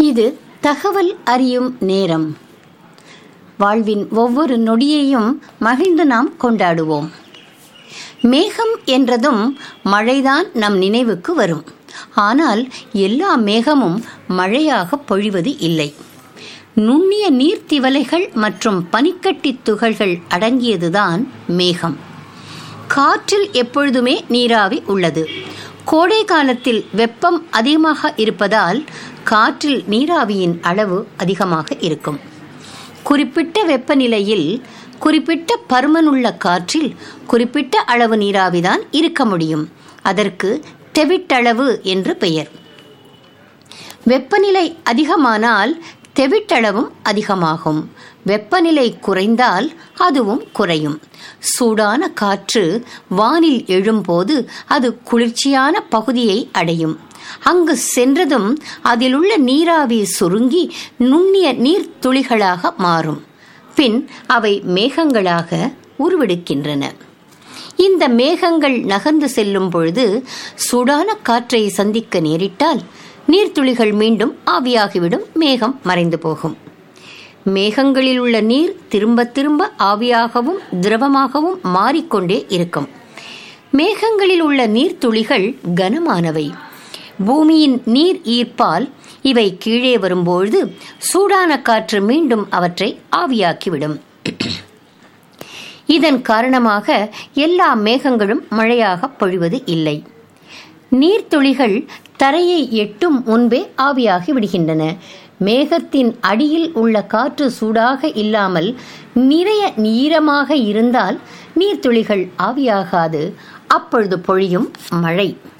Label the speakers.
Speaker 1: இது தகவல் அறியும் நேரம் வாழ்வின் ஒவ்வொரு நொடியையும் மகிழ்ந்து நாம் கொண்டாடுவோம் மேகம் என்றதும் மழைதான் நம் நினைவுக்கு வரும் ஆனால் எல்லா மேகமும் மழையாக பொழிவது இல்லை நுண்ணிய நீர்த்திவலைகள் மற்றும் பனிக்கட்டி துகள்கள் அடங்கியதுதான் மேகம் காற்றில் எப்பொழுதுமே நீராவி உள்ளது கோடை காலத்தில் வெப்பம் அதிகமாக இருப்பதால் காற்றில் நீராவியின் அளவு அதிகமாக இருக்கும் குறிப்பிட்ட வெப்பநிலையில் குறிப்பிட்ட பருமனுள்ள காற்றில் குறிப்பிட்ட அளவு நீராவிதான் இருக்க முடியும் அதற்கு தெவிட்டளவு என்று பெயர் வெப்பநிலை அதிகமானால் தெவிட்டளவும் அதிகமாகும் வெப்பநிலை குறைந்தால் அதுவும் குறையும் சூடான காற்று வானில் எழும்போது அது குளிர்ச்சியான பகுதியை அடையும் அங்கு சென்றதும் அதிலுள்ள நீராவி சுருங்கி நுண்ணிய நீர்த்துளிகளாக மாறும் பின் அவை மேகங்களாக உருவெடுக்கின்றன இந்த மேகங்கள் நகர்ந்து செல்லும் பொழுது சூடான காற்றை சந்திக்க நேரிட்டால் நீர்த்துளிகள் மீண்டும் ஆவியாகிவிடும் மேகம் மறைந்து போகும் மேகங்களில் உள்ள நீர் திரும்ப திரும்ப ஆவியாகவும் திரவமாகவும் மாறிக்கொண்டே இருக்கும் மேகங்களில் உள்ள நீர்த்துளிகள் கனமானவை பூமியின் நீர் ஈர்ப்பால் இவை கீழே வரும்பொழுது சூடான காற்று மீண்டும் அவற்றை ஆவியாக்கிவிடும் இதன் காரணமாக எல்லா மேகங்களும் மழையாக பொழிவது இல்லை நீர்த்துளிகள் தரையை எட்டும் முன்பே ஆவியாகி விடுகின்றன மேகத்தின் அடியில் உள்ள காற்று சூடாக இல்லாமல் நிறைய ஈரமாக இருந்தால் நீர்த்துளிகள் ஆவியாகாது அப்பொழுது பொழியும் மழை